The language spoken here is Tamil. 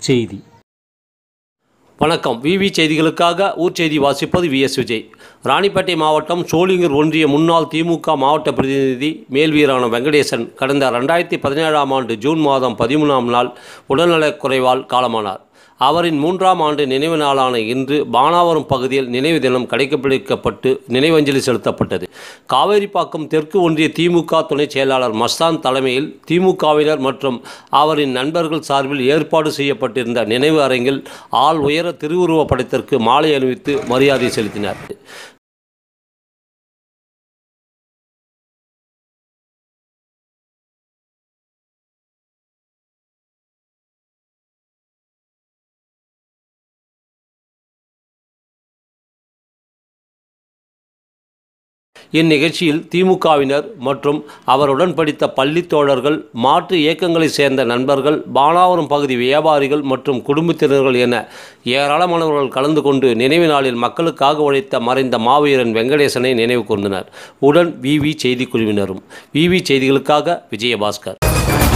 செய்தி வணக்கம் விவி செய்திகளுக்காக ஊர் செய்தி வாசிப்பது வி எஸ் விஜய் ராணிப்பேட்டை மாவட்டம் சோளிங்கர் ஒன்றிய முன்னாள் திமுக மாவட்ட பிரதிநிதி மேல்வீரான வெங்கடேசன் கடந்த ரெண்டாயிரத்தி பதினேழாம் ஆண்டு ஜூன் மாதம் பதிமூணாம் நாள் உடல்நலக் குறைவால் காலமானார் அவரின் மூன்றாம் ஆண்டு நினைவு நாளான இன்று பானாவரம் பகுதியில் நினைவு தினம் கடைபிடிக்கப்பட்டு நினைவஞ்சலி செலுத்தப்பட்டது காவேரிப்பாக்கம் தெற்கு ஒன்றிய திமுக துணைச் செயலாளர் மஸ்தான் தலைமையில் திமுகவினர் மற்றும் அவரின் நண்பர்கள் சார்பில் ஏற்பாடு செய்யப்பட்டிருந்த நினைவு அரங்கில் ஆள் உயர திருவுருவப் படத்திற்கு மாலை அணிவித்து மரியாதை செலுத்தினார் இந்நிகழ்ச்சியில் திமுகவினர் மற்றும் அவருடன் படித்த பள்ளித் தோழர்கள் மாற்று இயக்கங்களைச் சேர்ந்த நண்பர்கள் பானாவரம் பகுதி வியாபாரிகள் மற்றும் குடும்பத்தினர்கள் என ஏராளமானவர்கள் கலந்து கொண்டு நினைவு நாளில் மக்களுக்காக உழைத்த மறைந்த மாவீரன் வெங்கடேசனை நினைவு கூர்ந்தனர் உடன் விவி செய்திக்குழுவினரும் விவி செய்திகளுக்காக விஜயபாஸ்கர்